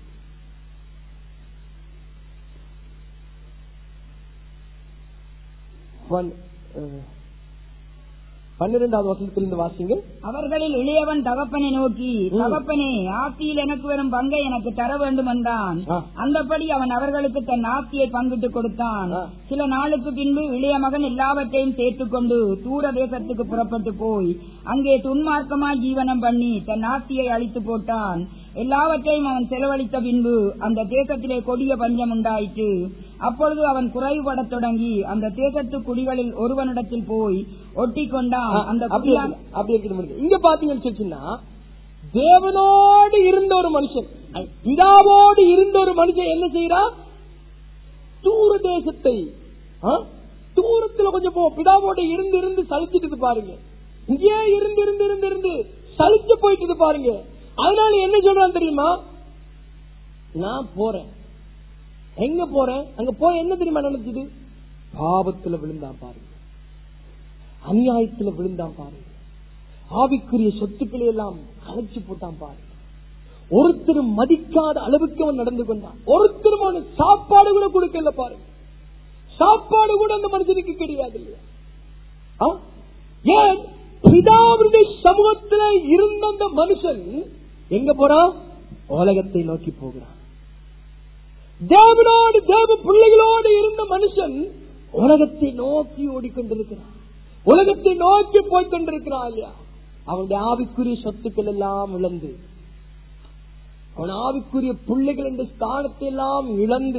பன்- அஹ், பன்னிரெண்டாவது வசனத்திலிருந்து வாசிங்க அவர்களில் இளையவன் தகப்பனை நோக்கி ம். தகப்பனே ஆஸ்தியில் எனக்கு வரும் பங்கை எனக்கு தர வேண்டும் என்றான் ஆ. அந்தபடி அவன் அவர்களுக்கு தன் ஆஸ்தியை பங்கிட்டு கொடுத்தான் ஆ. சில நாளுக்கு பின்பு இளைய மகன் எல்லாவற்றையும் சேர்த்துக் கொண்டு தூர தேசத்துக்கு புறப்பட்டு போய் அங்கே துன்மார்க்கமாய் ஜீவனம் பண்ணி தன் ஆஸ்தியை அழித்து போட்டான் எல்லாவற்றையும் அவன் செலவழித்த பின்பு அந்த தேசத்திலே கொடிய பஞ்சம் உண்டாயிற்று அப்பொழுது அவன் குறைவுபடத் தொடங்கி அந்த தேசத்து குடிகளில் ஒருவனிடத்தில் போய் ஒட்டி கொண்டான் அந்த அப்படி குடியான் இருக்கு, அப்படி இருக்குது முடியுது. இங்க பாத்தீங்கன்னு சொல்லிச்சுன்னா தேவனோடு இருந்த ஒரு மனுஷன் பிதாவோடு இருந்த ஒரு மனுஷன் என்ன செய்யறான் தூர தேசத்தை ஆ? தூரத்துல கொஞ்சம் போ பிதாவோட இருந்து இருந்து சலிச்சிட்டு பாருங்க இங்கே இருந்து இருந்து இருந்து இருந்து சலிச்சு போயிட்டு பாருங்க அதனால என்ன சொல்றான் தெரியுமா நான் போறேன் எங்க போறேன் அங்க போய் என்ன தெரியுமா நினைச்சது பாவத்துல விழுந்தான் பாருங்க அநியாயத்துல விழுந்தான் பாருங்க ஆவிக்குரிய சொத்துக்களை எல்லாம் கலைச்சு போட்டான் பாருங்க ஒருத்தரும் மதிக்காத அளவுக்கு அவன் நடந்து கொண்டான் ஒருத்தரும் அவனுக்கு சாப்பாடு கூட கொடுக்கல பாருங்க சாப்பாடு கூட அந்த மனுஷனுக்கு கிடையாது இல்லையா ஆ? ஏன் பிதாவுடைய சமூகத்துல இருந்த அந்த மனுஷன் எங்க போறான் உலகத்தை நோக்கி போகிறான் தேவனோடு தேவ பிள்ளைகளோடு இருந்த மனுஷன் உலகத்தை நோக்கி ஓடிக்கொண்டிருக்கிறான் உலகத்தை நோக்கி போய் கொண்டிருக்கிறான் இல்லையா அவனுடைய ஆவிக்குரிய சொத்துக்கள் எல்லாம் இழந்து அவன் ஆவிக்குரிய பிள்ளைகள் என்ற ஸ்தானத்தை எல்லாம் இழந்து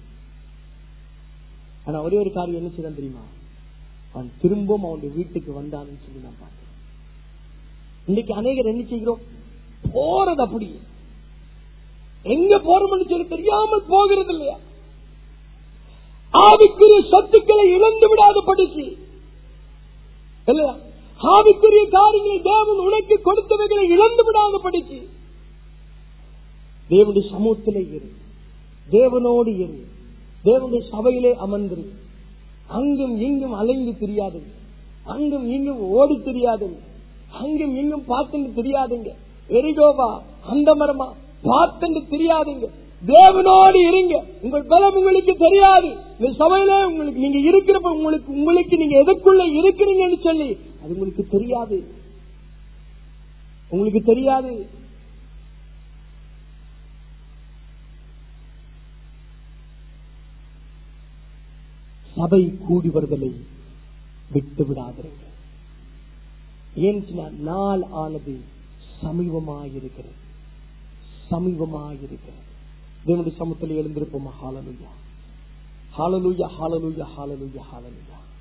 ஆனா ஒரே ஒரு காரியம் என்ன செய்தான் தெரியுமா அவன் திரும்பவும் அவனுடைய வீட்டுக்கு வந்தான்னு சொல்லி நான் பார்த்தேன் இன்னைக்கு அநேகர் என்ன செய்கிறோம் போறது அப்படி எங்க போறோம்னு சொல்லி தெரியாமல் போகிறது இல்லையா ஆவிக்குரிய சொத்துக்களை இழந்து விடாத படிச்சு இல்லையா ஆவிக்குரிய காரியங்களை தேவன் உனக்கு கொடுத்தவைகளை இழந்து விடாத படிச்சு தேவனுடைய சமூகத்திலே இரு தேவனோடு இரு தேவனுடைய சபையிலே அமர்ந்திரு அங்கும் இங்கும் அலைந்து தெரியாதுங்க அங்கும் இங்கும் ஓடி தெரியாதுங்க அங்கும் இங்கும் பார்த்துன்னு தெரியாதுங்க எரிகோவா அந்த மரமா பார்த்துன்னு தெரியாதுங்க தேவனோடு இருங்க உங்கள் பலம் உங்களுக்கு தெரியாது இந்த சபையில உங்களுக்கு நீங்க இருக்கிறப்ப உங்களுக்கு உங்களுக்கு நீங்க எதற்குள்ள இருக்கிறீங்கன்னு சொல்லி அது உங்களுக்கு தெரியாது உங்களுக்கு தெரியாது சபை கூடி வருதலை விட்டு விடாதீர்கள் ஏன் சொன்னால் நாள் ஆனது சமீபமாயிருக்கிறது சமீபமாயிருக்கிறது தேவனுடைய சமூகத்தில் எழுந்திருப்போமா ஹாலலுயா ஹாலலுயா ஹாலலுயா ஹாலலுயா ஹாலலுயா